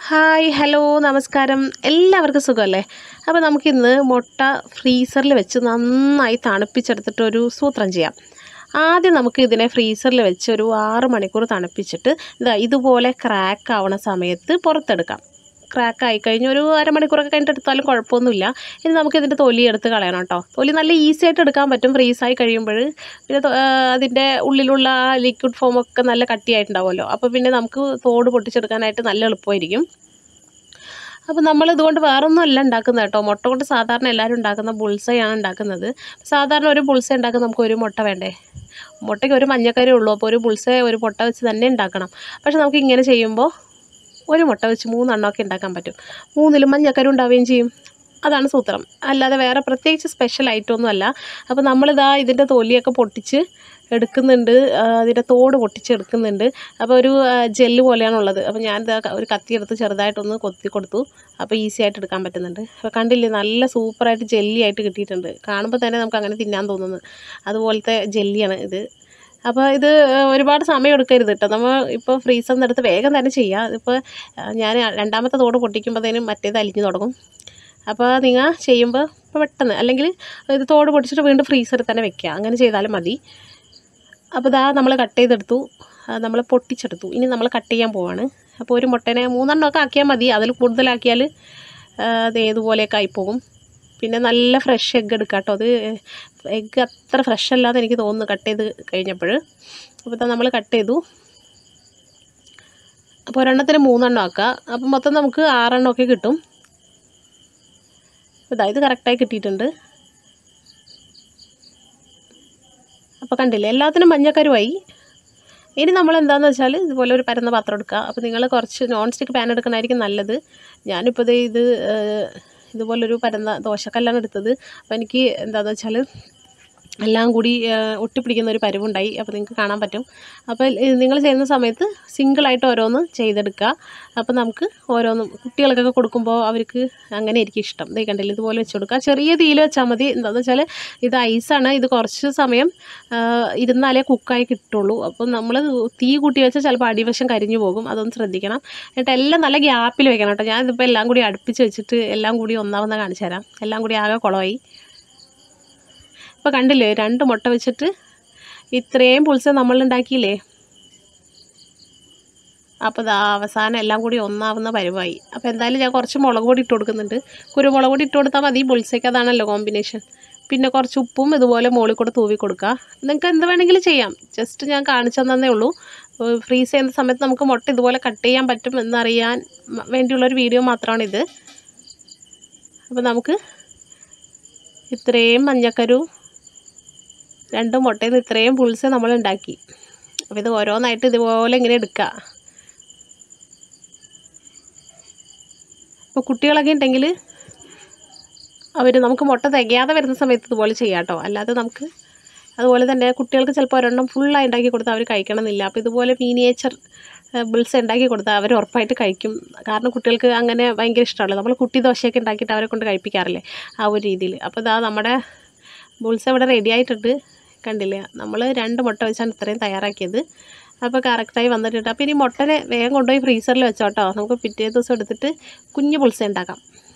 hi hello നമസ്കാരം എല്ലാവർക്കും സുഖമല്ലേ അപ്പോൾ നമുക്കിന്ന് മുട്ട ഫ്രീസറിൽ വെച്ച് നന്നായി തണുപ്പിച്ചെടുത്തിട്ട് ഒരു സൂത്രം ചെയ്യാം ആദ്യം നമുക്ക് ഇതിനെ ഫ്രീസറിൽ വെച്ച് ഒരു ആറ് മണിക്കൂർ തണുപ്പിച്ചിട്ട് ഇതാ ഇതുപോലെ ക്രാക്ക് ആവണ സമയത്ത് പുറത്തെടുക്കാം ക്രാക്ക് ആയി കഴിഞ്ഞ് ഒരു അരമണിക്കൂറൊക്കെ കഴിഞ്ഞിട്ട് എടുത്താലും കുഴപ്പമൊന്നുമില്ല ഇനി നമുക്ക് ഇതിൻ്റെ തൊലി എടുത്ത് കളയണം കേട്ടോ തൊലി നല്ല ഈസി ആയിട്ട് എടുക്കാൻ പറ്റും ഫ്രീസായി കഴിയുമ്പോൾ പിന്നെ തൊ- ആ, അതിൻ്റെ ഉള്ളിലുള്ള ലിക്വിഡ് ഫോമൊക്കെ നല്ല കട്ടിയായിട്ടുണ്ടാവുമല്ലോ അപ്പോൾ പിന്നെ നമുക്ക് തോട് പൊട്ടിച്ചെടുക്കാനായിട്ട് നല്ല എളുപ്പമായിരിക്കും അപ്പോൾ നമ്മൾ ഇതുകൊണ്ട് വേറൊന്നും അല്ല ഉണ്ടാക്കുന്നത് കേട്ടോ മുട്ട കൊണ്ട് സാധാരണ എല്ലാവരും ഉണ്ടാക്കുന്ന ബുൾസയാണ് ഉണ്ടാക്കുന്നത് സാധാരണ ഒരു ബുൾസ ഉണ്ടാക്കാൻ നമുക്ക് ഒരു മുട്ട വേണ്ടേ മുട്ടയ്ക്ക് ഒരു മഞ്ഞക്കരേ ഉള്ളൂ അപ്പോൾ ഒരു ബുൾസ ഒരു മുട്ട വെച്ച് തന്നെ ഉണ്ടാക്കണം പക്ഷെ നമുക്ക് ഇങ്ങനെ ചെയ്യുമ്പോൾ ഒരു മുട്ട വെച്ച് മൂന്നെണ്ണമൊക്കെ ഉണ്ടാക്കാൻ പറ്റും മൂന്നിലും മഞ്ഞക്കരു ഉണ്ടാവുകയും ചെയ്യും അതാണ് സൂത്രം അല്ലാതെ വേറെ പ്രത്യേകിച്ച് സ്പെഷ്യൽ ഐറ്റം ഒന്നും അല്ല അപ്പോൾ നമ്മളിതാ ഇതിൻ്റെ തൊലിയൊക്കെ പൊട്ടിച്ച് എടുക്കുന്നുണ്ട് ആ, അതിൻ്റെ തോട് പൊട്ടിച്ച് എടുക്കുന്നുണ്ട് അപ്പോൾ ഒരു ജെല്ല് പോലെയാണുള്ളത് അപ്പോൾ ഞാൻ ഇതാ ക- ഒരു കത്തി എടുത്ത് ചെറുതായിട്ടൊന്ന് കൊത്തി കൊടുത്തു അപ്പോൾ ഈസി ആയിട്ട് എടുക്കാൻ പറ്റുന്നുണ്ട് അപ്പോൾ കണ്ടില്ലേ നല്ല സൂപ്പറായിട്ട് ജെല്ലി ആയിട്ട് കിട്ടിയിട്ടുണ്ട് കാണുമ്പോൾ തന്നെ നമുക്ക് അങ്ങനെ തിന്നാൻ തോന്നുന്നു അതുപോലത്തെ ജെല്ലിയാണ് ഇത് അപ്പോൾ ഇത് ആ, ഒരുപാട് സമയം എടുക്കരുത് കേട്ടോ നമ്മൾ ഇപ്പോൾ ഫ്രീസറിൽ നിന്ന് എടുത്ത് വേഗം തന്നെ ചെയ്യാം ഇതിപ്പോൾ ആ, ഞാൻ രണ്ടാമത്തെ തോട് പൊട്ടിക്കുമ്പോഴത്തേനും മറ്റേത് അലിഞ്ഞു തുടങ്ങും അപ്പോൾ നിങ്ങൾ ചെയ്യുമ്പോൾ ഇപ്പോൾ പെട്ടെന്ന് അല്ലെങ്കിൽ ഇത് തോട് പൊട്ടിച്ചിട്ട് വീണ്ടും ഫ്രീസറിൽ തന്നെ വെക്കുക അങ്ങനെ ചെയ്താലും മതി അപ്പോൾ ഇതാ നമ്മൾ കട്ട് ചെയ്തെടുത്തു നമ്മൾ പൊട്ടിച്ചെടുത്തു ഇനി നമ്മൾ കട്ട് ചെയ്യാൻ പോവാണ് അപ്പോൾ ഒരു മുട്ടനെ മൂന്നെണ്ണമൊക്കെ ആക്കിയാൽ മതി അതിൽ കൂടുതലാക്കിയാൽ ആ, അത് ഏതുപോലെയൊക്കെ ആയിപ്പോകും പിന്നെ നല്ല ഫ്രഷ് എഗ്ഗ് എടുക്കാം കേട്ടോ അത് എഗ്ഗ് അത്ര ഫ്രഷ് അല്ലാതെ എനിക്ക് തോന്നുന്നു കട്ട് ചെയ്ത് കഴിഞ്ഞപ്പോൾ അപ്പോൾ ഇതാ നമ്മൾ കട്ട് ചെയ്തു അപ്പോൾ ഒരെണ്ണത്തിന് മൂന്നെണ്ണം ആക്കുക അപ്പോൾ മൊത്തം നമുക്ക് ആറെണ്ണമൊക്കെ കിട്ടും ഇതാ ഇത് കറക്റ്റായി കിട്ടിയിട്ടുണ്ട് അപ്പോൾ കണ്ടില്ലേ എല്ലാത്തിനും മഞ്ഞക്കരുവായി ഇനി നമ്മൾ എന്താണെന്ന് വെച്ചാൽ ഇതുപോലെ ഒരു പരന്ന പാത്രം എടുക്കുക അപ്പോൾ നിങ്ങൾ കുറച്ച് നോൺ സ്റ്റിക്ക് പാൻ എടുക്കണമായിരിക്കും നല്ലത് ഞാനിപ്പോൾ ദേ ഇത് ഏഹ്, ഇതുപോലൊരു പരന്ന ദോശക്കല്ലാണ് എടുത്തത് അപ്പോൾ എനിക്ക് എന്താണെന്ന് വെച്ചാൽ എല്ലാം കൂടി ഏഹ്, ഒട്ടിപ്പിടിക്കുന്ന ഒരു പരുവുണ്ടായി അപ്പോൾ നിങ്ങൾക്ക് കാണാൻ പറ്റും അപ്പോൾ നിങ്ങൾ ചെയ്യുന്ന സമയത്ത് സിംഗിളായിട്ട് ഓരോന്ന് ചെയ്തെടുക്കുക അപ്പോൾ നമുക്ക് ഓരോന്നും കുട്ടികൾക്കൊക്കെ കൊടുക്കുമ്പോൾ അവർക്ക് അങ്ങനെ ആയിരിക്കും ഇഷ്ടം ദേ കണ്ടില്ല ഇതുപോലെ വെച്ച് കൊടുക്കുക ചെറിയ തീയിൽ വെച്ചാൽ മതി എന്താണെന്ന് വെച്ചാൽ ഇത് ഐസാണ് ഇത് കുറച്ച് സമയം ആ, ഇരുന്നാലേ കുക്കായി കിട്ടുള്ളൂ അപ്പം നമ്മൾ തീ കൂട്ടി വെച്ചാൽ ചിലപ്പോൾ അടിവശം കരിഞ്ഞു പോകും അതൊന്ന് ശ്രദ്ധിക്കണം എന്നിട്ട് എല്ലാം നല്ല ഗ്യാപ്പിൽ വെക്കണം കേട്ടോ ഞാനിതിപ്പോൾ എല്ലാം കൂടി അടുപ്പിച്ച് വെച്ചിട്ട് എല്ലാം കൂടി ഒന്നാമെന്ന് കാണിച്ചു തരാം എല്ലാം കൂടി ആകെ കുളമായി ഇപ്പോൾ കണ്ടില്ലേ രണ്ട് മുട്ട വെച്ചിട്ട് ഇത്രയും പുൾസ നമ്മൾ ഉണ്ടാക്കിയില്ലേ അപ്പോൾ ദാ അവസാനം എല്ലാം കൂടി ഒന്നാവുന്ന പരുവായി അപ്പോൾ എന്തായാലും ഞാൻ കുറച്ച് മുളക് പൊടി ഇട്ട് കൊടുക്കുന്നുണ്ട് കുരുമുളക് പൊടി ഇട്ട് കൊടുത്താൽ മതി പുളിസയ്ക്ക് അതാണല്ലോ കോമ്പിനേഷൻ പിന്നെ കുറച്ച് ഉപ്പും ഇതുപോലെ മുകളിൽ കൂടെ തൂവി കൊടുക്കുക നിങ്ങൾക്ക് എന്ത് വേണമെങ്കിലും ചെയ്യാം ജസ്റ്റ് ഞാൻ കാണിച്ചു തന്നേ ഉള്ളൂ ഫ്രീസ് ചെയ്യുന്ന സമയത്ത് നമുക്ക് മുട്ട ഇതുപോലെ കട്ട് ചെയ്യാൻ പറ്റും എന്നറിയാൻ മ- വേണ്ടിയുള്ളൊരു വീഡിയോ മാത്രമാണിത് അപ്പോൾ നമുക്ക് ഇത്രയും മഞ്ഞക്കരു രണ്ട് മുട്ടയിൽ നിന്ന് ഇത്രയും പുൾസ് നമ്മൾ ഉണ്ടാക്കി അപ്പോൾ ഇത് ഓരോന്നായിട്ട് ഇതുപോലെ ഇങ്ങനെ എടുക്കുക അപ്പോൾ കുട്ടികളൊക്കെ ഉണ്ടെങ്കിൽ അവർ നമുക്ക് മുട്ട തികയാതെ വരുന്ന സമയത്ത് ഇതുപോലെ ചെയ്യാം കേട്ടോ അല്ലാതെ നമുക്ക് അതുപോലെ തന്നെ കുട്ടികൾക്ക് ചിലപ്പോൾ ഒരെണ്ണം ഫുള്ളായി ഉണ്ടാക്കി കൊടുത്താൽ അവർ കഴിക്കണമെന്നില്ല അപ്പോൾ ഇതുപോലെ മീനിയേച്ചർ ബിൾസ് ഉണ്ടാക്കി കൊടുത്താൽ അവർ ഉറപ്പായിട്ട് കഴിക്കും കാരണം കുട്ടികൾക്ക് അങ്ങനെ ഭയങ്കര ഇഷ്ടമല്ലോ നമ്മൾ കുട്ടി ദോശയൊക്കെ ഉണ്ടാക്കിയിട്ട് അവരെ കൊണ്ട് കഴിപ്പിക്കാറില്ലേ ആ ഒരു രീതിയിൽ അപ്പോൾ ഇതാ നമ്മുടെ ബുൾസ് ഇവിടെ റെഡി ആയിട്ടുണ്ട് കണ്ടില്ലേ നമ്മൾ രണ്ട് മുട്ട വെച്ചാണ് ഇത്രയും തയ്യാറാക്കിയത് അപ്പോൾ കറക്റ്റായി വന്നിട്ടുണ്ട് അപ്പോൾ ഇനി മുട്ടനെ വേഗം കൊണ്ടുപോയി ഫ്രീസറിൽ വെച്ചോട്ടോ നമുക്ക് പിറ്റേ ദിവസം എടുത്തിട്ട് കുഞ്ഞ് പുൾസ ഉണ്ടാക്കാം